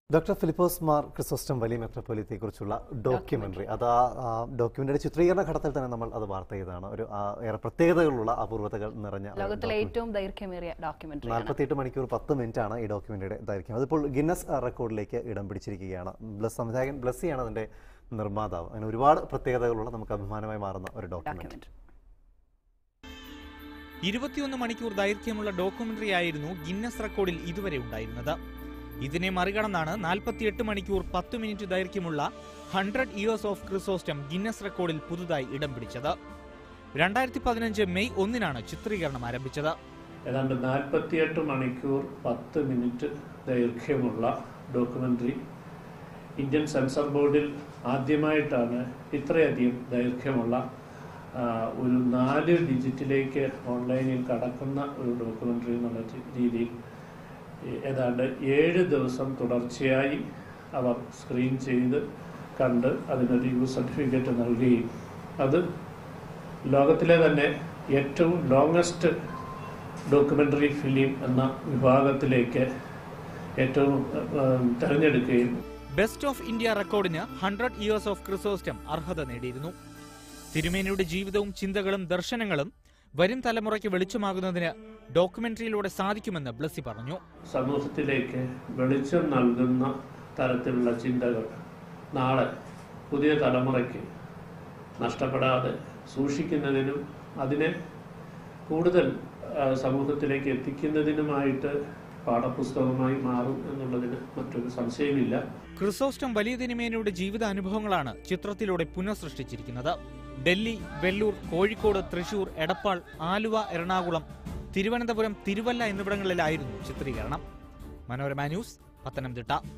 doctor Philipose Mar Chrysostom വലിയ മെട്രോപൊലിത്തെ കുറിച്ചുള്ള documentary അത് ആ ഡോക്യുമെന്ററി ചിത്രീകരണ ഘട്ടത്തിൽ തന്നെ നമ്മൾ അത് വാർത്ത ചെയ്തതാണ് ഒരു ആ, ഏറെ പ്രത്യേകതകളുള്ള അപൂർവതകൾ നിറഞ്ഞ ലോകത്തിലെ ഏറ്റവും ദൈർഘ്യമേറിയ ഡോക്യുമെന്ററി നാൽപ്പത്തിയെട്ട് മണിക്കൂർ പത്ത് മിനിറ്റ് ആണ് ഈ ഡോക്യുമെന്ററിയുടെ ദൈർഘ്യം അതിപ്പോൾ ഗിന്നസ് റെക്കോർഡിലേക്ക് ഇടം പിടിച്ചിരിക്കുകയാണ് ബ്ലസ് സംവിധായകൻ ബ്ലസ്സിയാണ് അതിന്റെ നിർമ്മാതാവ് അങ്ങനെ ഒരുപാട് പ്രത്യേകതകളുള്ള നമുക്ക് അഭിമാനമായി മാറുന്ന ഒരു ഡോക്യുമെന്ററി ഡോക്യുമെന്ററി ഇരുപത്തിയൊന്ന് മണിക്കൂർ ദൈർഘ്യമുള്ള ഡോക്യുമെന്ററി ആയിരുന്നു ഗിന്നസ് റെക്കോർഡിൽ ഇതുവരെ ഉണ്ടായിരുന്നത് ഇതിനെ മറികടന്നാണ് നാൽപ്പത്തിയെട്ട് മണിക്കൂർ പത്ത് മിനിറ്റ് ദൈർഘ്യമുള്ള hundred years of Chrysostom Guinness റെക്കോർഡിൽ പുതുതായി ഇടം പിടിച്ചത് രണ്ടായിരത്തി പതിനഞ്ച് മെയ് ഒന്നിനാണ് ചിത്രീകരണം ആരംഭിച്ചത് ഏതാണ്ട് നാൽപ്പത്തിയെട്ട് മണിക്കൂർ പത്ത് മിനിറ്റ് ദൈർഘ്യമുള്ള ഡോക്യുമെൻ്ററി ഇന്ത്യൻ സെൻസർ ബോർഡിൽ ആദ്യമായിട്ടാണ് ഇത്രയധികം ദൈർഘ്യമുള്ള ആ, ഒരു നാല് ഡിജിറ്റിലേക്ക് ഓൺലൈനിൽ കടക്കുന്ന ഒരു ഡോക്യുമെൻ്ററി എന്നുള്ള രി- രീതിയിൽ ഈ ഏതാണ്ട് ഏഴ് ദിവസം തുടർച്ചയായി അവർ സ്ക്രീൻ ചെയ്ത് കണ്ട് അതിനൊരു യൂസ് സർട്ടിഫിക്കറ്റ് നൽകുകയും അത് ലോകത്തിലെ തന്നെ ഏറ്റവും ലോങ്ങസ്റ്റ് ഡോക്യുമെൻ്ററി ഫിലിം എന്ന വിഭാഗത്തിലേക്ക് ഏറ്റവും ഏഹ്, തെരഞ്ഞെടുക്കുകയും ബെസ്റ്റ് ഓഫ് ഇന്ത്യ റെക്കോർഡിന് ഹൺഡ്രഡ് ഇയേഴ്സ് ഓഫ് ക്രിസോസ്റ്റം അർഹത നേടിയിരുന്നു തിരുമേനിയുടെ ജീവിതവും ചിന്തകളും ദർശനങ്ങളും വരും തലമുറയ്ക്ക് വെളിച്ചമാകുന്നതിന് ഡോക്യുമെന്ററിയിലൂടെ സാധിക്കുമെന്ന് ബ്ലസ്സി പറഞ്ഞു സമൂഹത്തിലേക്ക് വെളിച്ചം നൽകുന്ന തരത്തിലുള്ള ചിന്തകൾ നാളെ പുതിയ തലമുറയ്ക്ക് നഷ്ടപ്പെടാതെ സൂക്ഷിക്കുന്നതിനും അതിനെ കൂടുതൽ ആ, സമൂഹത്തിലേക്ക് എത്തിക്കുന്നതിനുമായിട്ട് പാഠപുസ്തകമായി മാറും എന്നുള്ളതിന് മറ്റൊരു സംശയമില്ല ക്രിസോസ്റ്റം വലിയ തിരുമേനിയുടെ ജീവിതാനുഭവങ്ങളാണ് ചിത്രത്തിലൂടെ പുനഃസൃഷ്ടിച്ചിരിക്കുന്നത് ഡൽഹി വെല്ലൂർ കോഴിക്കോട് തൃശൂർ എടപ്പാൾ ആലുവ എറണാകുളം തിരുവനന്തപുരം തിരുവല്ല എന്നിവിടങ്ങളിലായിരുന്നു ചിത്രീകരണം മനോരമ ന്യൂസ് പത്തനംതിട്ട